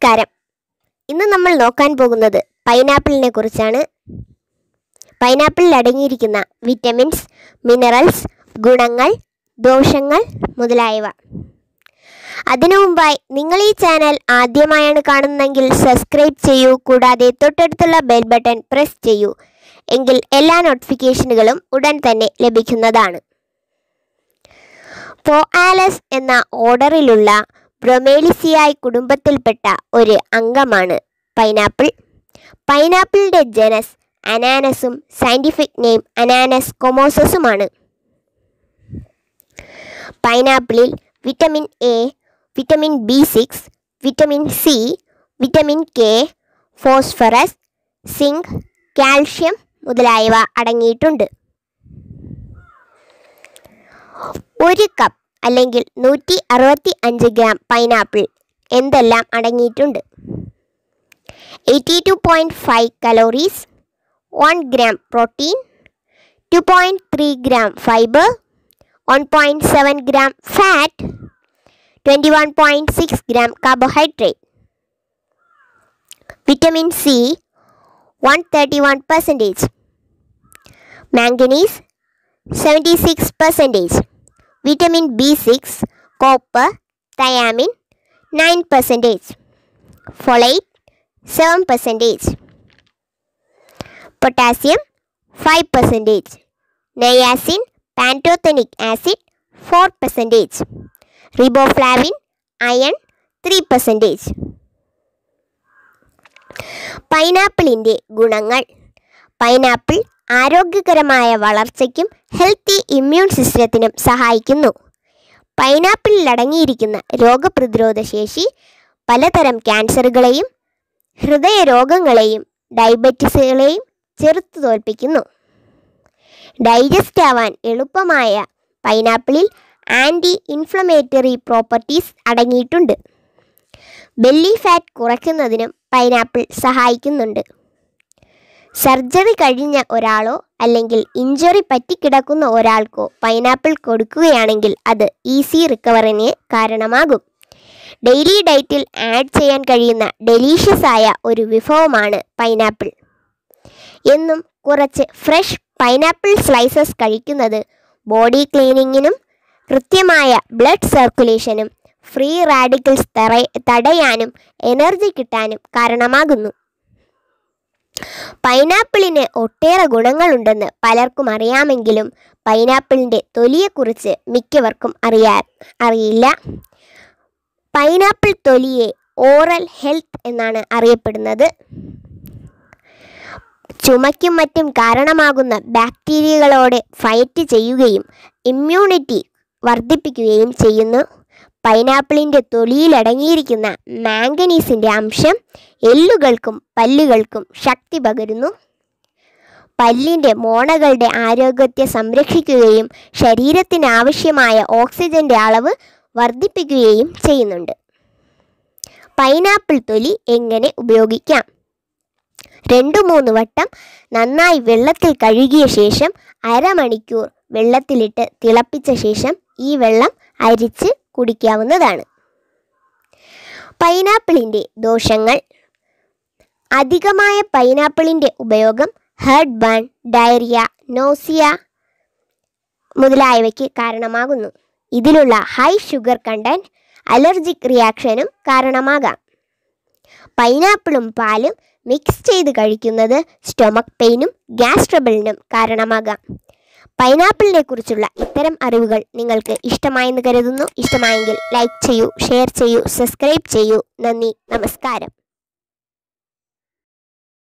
നമസ്കാരം ഇന്ന് നമ്മൾ നോക്കാൻ പോകുന്നത് പൈനാപ്പിളിനെ കുറിച്ചാണ് പൈനാപ്പിളിൽ അടങ്ങിയിരിക്കുന്ന വിറ്റമിൻസ് മിനറൽസ് ഗുണങ്ങൾ ദോഷങ്ങൾ മുതലായവ അതിനു മുമ്പായി നിങ്ങൾ ഈ ചാനൽ ആദ്യമായാണ് കാണുന്നതെങ്കിൽ സബ്സ്ക്രൈബ് ചെയ്യൂ കൂടാതെ തൊട്ടടുത്തുള്ള ബെൽ ബട്ടൺ പ്രസ് ചെയ്യൂ എങ്കിൽ എല്ലാ നോട്ടിഫിക്കേഷനുകളും ഉടൻ തന്നെ ലഭിക്കുന്നതാണ് പോആലസ് എന്ന ഓർഡറിലുള്ള ബ്രൊമേലിസിയായി കുടുംബത്തിൽപ്പെട്ട ഒരു അംഗമാണ് പൈനാപ്പിൾ പൈനാപ്പിളിൻ്റെ ജനസ് അനാനസും സയൻറ്റിഫിക് നെയിം അനാനസ് കൊമോസസുമാണ് പൈനാപ്പിളിൽ vitamin A vitamin B six vitamin C vitamin K phosphorus zinc calcium മുതലായവ അടങ്ങിയിട്ടുണ്ട് ഒരു കപ്പ് അല്ലെങ്കിൽ നൂറ്റി അറുപത്തി അഞ്ച് ഗ്രാം പൈനാപ്പിൾ എന്തെല്ലാം അടങ്ങിയിട്ടുണ്ട് eighty two point five calories one gram protein two point three gram fibre one point seven gram fat twenty one point six gram carbohydrate vitamin C one thirty one percentage manganese seventy six percentage vitamin B six copper thiamine nine percentage folate seven percentage potassium five percentage niacin pantothenic acid four percentage riboflavin iron three percentage പൈനാപ്പിളിൻ്റെ ഗുണങ്ങൾ pineapple ആരോഗ്യകരമായ വളർച്ചയ്ക്കും healthy immune സിസ്റ്റത്തിനും സഹായിക്കുന്നു പൈനാപ്പിളിൽ അടങ്ങിയിരിക്കുന്ന രോഗപ്രതിരോധ ശേഷി പലതരം ക്യാൻസറുകളെയും ഹൃദയരോഗങ്ങളെയും ഡയബറ്റീസുകളെയും ചെറുത്തു തോൽപ്പിക്കുന്നു ഡൈജസ്റ്റ് ആവാൻ എളുപ്പമായ പൈനാപ്പിളിൽ ആൻറ്റി ഇൻഫ്ലമേറ്ററി പ്രോപ്പർട്ടീസ് അടങ്ങിയിട്ടുണ്ട് ബെല്ലി ഫാറ്റ് കുറയ്ക്കുന്നതിനും പൈനാപ്പിൾ സഹായിക്കുന്നുണ്ട് സർജറി കഴിഞ്ഞ ഒരാളോ അല്ലെങ്കിൽ ഇഞ്ചുറി പറ്റിക്കിടക്കുന്ന ഒരാൾക്കോ പൈനാപ്പിൾ കൊടുക്കുകയാണെങ്കിൽ അത് ഈസി റിക്കവറിന് കാരണമാകും ഡെയിലി ഡയറ്റിൽ ആഡ് ചെയ്യാൻ കഴിയുന്ന ഡെലീഷ്യസ് ആയ ഒരു വിഭവമാണ് പൈനാപ്പിൾ എന്നും കുറച്ച് ഫ്രഷ് പൈനാപ്പിൾ സ്ലൈസസ് കഴിക്കുന്നത് ബോഡി ക്ലീനിങ്ങിനും കൃത്യമായ ബ്ലഡ് സർക്കുലേഷനും ഫ്രീ റാഡിക്കൽസ് തടയാനും എനർജി കിട്ടാനും കാരണമാകുന്നു പൈനാപ്പിളിന് ഒട്ടേറെ ഗുണങ്ങളുണ്ടെന്ന് പലർക്കും അറിയാമെങ്കിലും പൈനാപ്പിളിൻ്റെ തൊലിയെക്കുറിച്ച് മിക്കവർക്കും അറിയാ അറിയില്ല പൈനാപ്പിൾ തൊലിയെ ഓറൽ ഹെൽത്ത് എന്നാണ് അറിയപ്പെടുന്നത് ചുമയ്ക്കും മറ്റും കാരണമാകുന്ന ബാക്ടീരിയകളോട് ഫൈറ്റ് ചെയ്യുകയും ഇമ്മ്യൂണിറ്റി വർദ്ധിപ്പിക്കുകയും ചെയ്യുന്നു പൈനാപ്പിളിൻ്റെ തൊലിയിലടങ്ങിയിരിക്കുന്ന മാംഗനീസിൻ്റെ അംശം എല്ലുകൾക്കും പല്ലുകൾക്കും ശക്തി പകരുന്നു പല്ലിൻ്റെ മോണകളുടെ ആരോഗ്യത്തെ സംരക്ഷിക്കുകയും ശരീരത്തിന് ആവശ്യമായ ഓക്സിജൻ്റെ അളവ് വർദ്ധിപ്പിക്കുകയും ചെയ്യുന്നുണ്ട് പൈനാപ്പിൾ തൊലി എങ്ങനെ ഉപയോഗിക്കാം രണ്ടു മൂന്ന് വട്ടം നന്നായി വെള്ളത്തിൽ കഴുകിയ ശേഷം അരമണിക്കൂർ വെള്ളത്തിലിട്ട് തിളപ്പിച്ച ശേഷം ഈ വെള്ളം അരിച്ച് കുടിക്കാവുന്നതാണ് പൈനാപ്പിളിൻ്റെ ദോഷങ്ങൾ അധികമായ പൈനാപ്പിളിൻ്റെ ഉപയോഗം ഹെർട്ട് ബേൺ ഡയറിയ നോസിയ മുതലായവയ്ക്ക് കാരണമാകുന്നു ഇതിലുള്ള ഹൈ ഷുഗർ കണ്ടൻറ്റ് അലർജിക് റിയാക്ഷനും കാരണമാകാം പൈനാപ്പിളും പാലും മിക്സ് ചെയ്ത് കഴിക്കുന്നത് സ്റ്റൊമക് പെയിനും ഗ്യാസ് ട്രബിളിനും കാരണമാകാം പൈനാപ്പിളിനെ കുറിച്ചുള്ള ഇത്തരം അറിവുകൾ നിങ്ങൾക്ക് ഇഷ്ടമായെന്ന് കരുതുന്നു ഇഷ്ടമായെങ്കിൽ ലൈക്ക് ചെയ്യൂ ഷെയർ ചെയ്യൂ സബ്സ്ക്രൈബ് ചെയ്യൂ നന്ദി നമസ്കാരം